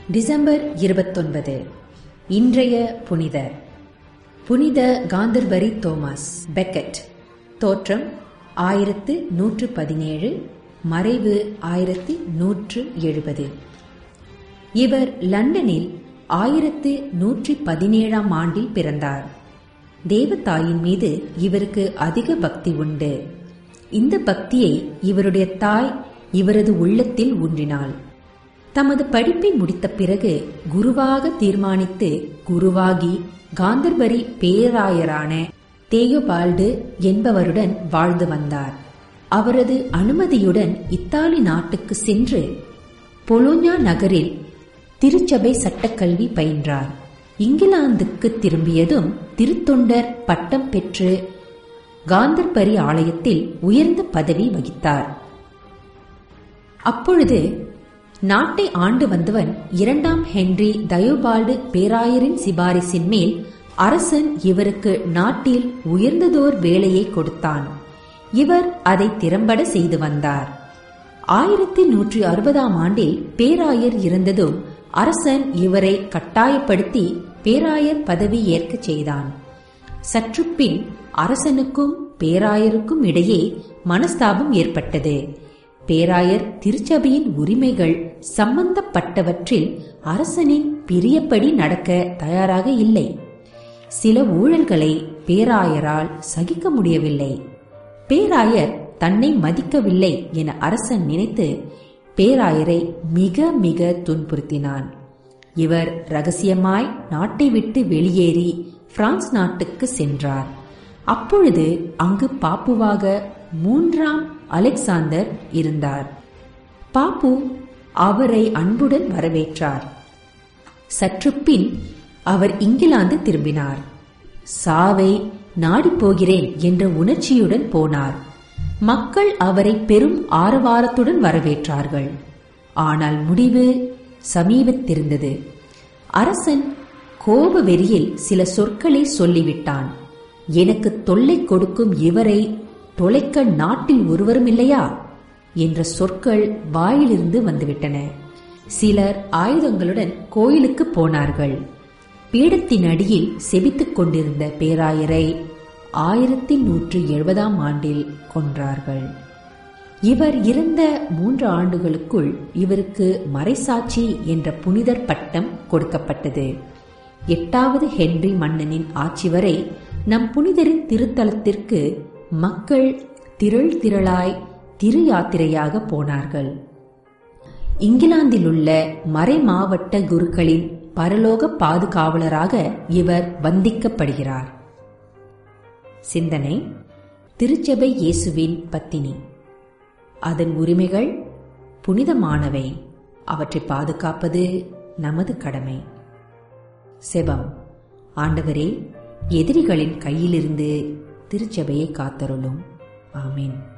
December இருபத்தொன்பது இன்றைய புனிதர் புனித காந்தர்பரி தோமஸ் பெக்கெட் தோற்றம் ஆயிரத்து நூற்று பதினேழு மறைவு ஆயிரத்து நூற்று எழுபது இவர் லண்டனில் ஆயிரத்து நூற்றி பதினேழாம் ஆண்டில் பிறந்தார் தேவதாயின் மீது இவருக்கு அதிக பக்தி உண்டு இந்த பக்தியை இவருடைய தாய் இவரது உள்ளத்தில் ஊன்றினாள் தமது படிப்பை முடித்த பிறகு குருவாக தீர்மானித்து குருவாகி காந்தர்பரி பேராயரான தேயோபால்டு என்பவருடன் வாழ்ந்து வந்தார் அவரது அனுமதியுடன் இத்தாலி நாட்டுக்கு சென்று பொலோஞா நகரில் திருச்சபை சட்டக்கல்வி பயின்றார் இங்கிலாந்துக்கு திரும்பியதும் திருத்தொண்டர் பட்டம் பெற்று காந்தர்பரி ஆலயத்தில் உயர்ந்த பதவி வகித்தார் அப்பொழுது நாட்டை ஆண்டு வந்தவன் இரண்டாம் ஹென்றி தயோபால்டு பேராயரின் சிபாரிசின் மேல் அரசன் இவருக்கு நாட்டில் உயர்ந்ததோர் வேலையை கொடுத்தான் இவர் அதை திறம்பட செய்து வந்தார் ஆயிரத்தி நூற்றி அறுபதாம் ஆண்டில் பேராயர் இருந்ததும் அரசன் இவரை கட்டாயப்படுத்தி பேராயர் பதவி ஏற்கச் செய்தான் சற்றுப்பின் அரசனுக்கும் பேராயருக்கும் இடையே மனஸ்தாபம் ஏற்பட்டது பேராயர் திருச்சபையின் உரிமைகள் சம்பந்தப்பட்டவற்றில் அரசனின் பிரியப்படி நடக்க தயாராக இல்லை சில ஊழல்களை பேராயரால் சகிக்க முடியவில்லை பேராயர் தன்னை மதிக்கவில்லை என அரசன் நினைத்து பேராயரை மிக மிக துன்புறுத்தினான் இவர் ரகசியமாய் நாட்டை விட்டு வெளியேறி பிரான்ஸ் நாட்டுக்கு சென்றார் அப்பொழுது அங்கு பாப்புவாக மூன்றாம் அலெக்சாந்தர் இருந்தார் பாப்பு அவரை அன்புடன் வரவேற்றார் சற்றுப்பின் அவர் இங்கிலாந்து திரும்பினார் சாவை நாடிப் போகிறேன் என்ற உணர்ச்சியுடன் போனார் மக்கள் அவரை பெரும் ஆரவாரத்துடன் வரவேற்றார்கள் ஆனால் முடிவு சமீபத்திருந்தது அரசன் கோப வெறியில் சில சொற்களை சொல்லிவிட்டான் எனக்கு தொல்லை கொடுக்கும் இவரை தொலைக்க நாட்டில் ஒருவரும் இல்லையா என்ற சொற்கள் வாயிலிருந்து வந்துவிட்டன சிலர் ஆயுதங்களுடன் கோயிலுக்கு போனார்கள் பீடத்தின் அடியில் செபித்துக் கொண்டிருந்த பேராயரை ஆயிரத்தி நூற்று எழுபதாம் ஆண்டில் கொன்றார்கள் இவர் இருந்த மூன்று ஆண்டுகளுக்குள் இவருக்கு மறைசாட்சி என்ற புனிதர் பட்டம் கொடுக்கப்பட்டது எட்டாவது ஹென்றி மன்னனின் ஆட்சி வரை நம் புனிதரின் திருத்தலத்திற்கு மக்கள் திரள் திரளாய் திரு யாத்திரையாக போனார்கள் இங்கிலாந்திலுள்ள மறை மாவட்ட குருக்களின் பரலோக பாதுகாவலராக இவர் வந்திக்கப்படுகிறார் சிந்தனை திருச்சபை இயேசுவின் பத்தினி அதன் உரிமைகள் புனிதமானவை அவற்றை பாதுகாப்பது நமது கடமை செபம் ஆண்டவரே எதிரிகளின் கையிலிருந்து திருச்சபையை காத்தருளும் ஆமீன்